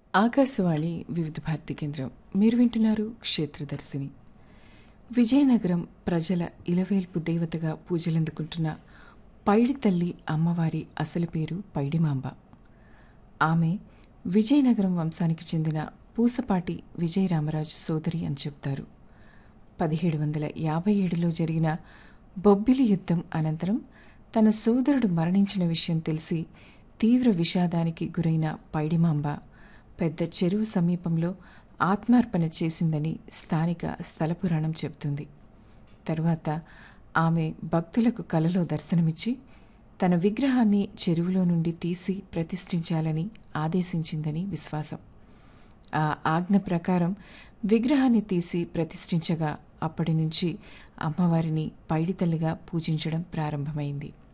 ఆకాశవాణి వివిధ భారతి కేంద్రం మీరు వింటున్నారు క్షేత్రదర్శిని విజయనగరం ప్రజల ఇలవేల్పు దేవతగా పూజలందుకుంటున్న పైడి తల్లి అమ్మవారి అసలు పేరు పైడిమాంబ ఆమె విజయనగరం వంశానికి చెందిన పూసపాటి విజయరామరాజు సోదరి అని చెప్తారు పదిహేడు వందల యాభై ఏడులో జరిగిన బొబ్బిలి యుద్ధం అనంతరం తన సోదరుడు మరణించిన విషయం తెలిసి తీవ్ర విషాదానికి గురైన పైడిమాంబ పెద్ద చెరువు సమీపంలో ఆత్మార్పణ చేసిందని స్థానిక స్థల పురాణం చెబుతుంది తరువాత ఆమె భక్తులకు కలలో దర్శనమిచ్చి తన విగ్రహాన్ని చెరువులో నుండి తీసి ప్రతిష్ఠించాలని ఆదేశించిందని విశ్వాసం ఆ ఆజ్ఞ ప్రకారం విగ్రహాన్ని తీసి ప్రతిష్ఠించగా అప్పటి నుంచి అమ్మవారిని పైడితల్లిగా పూజించడం ప్రారంభమైంది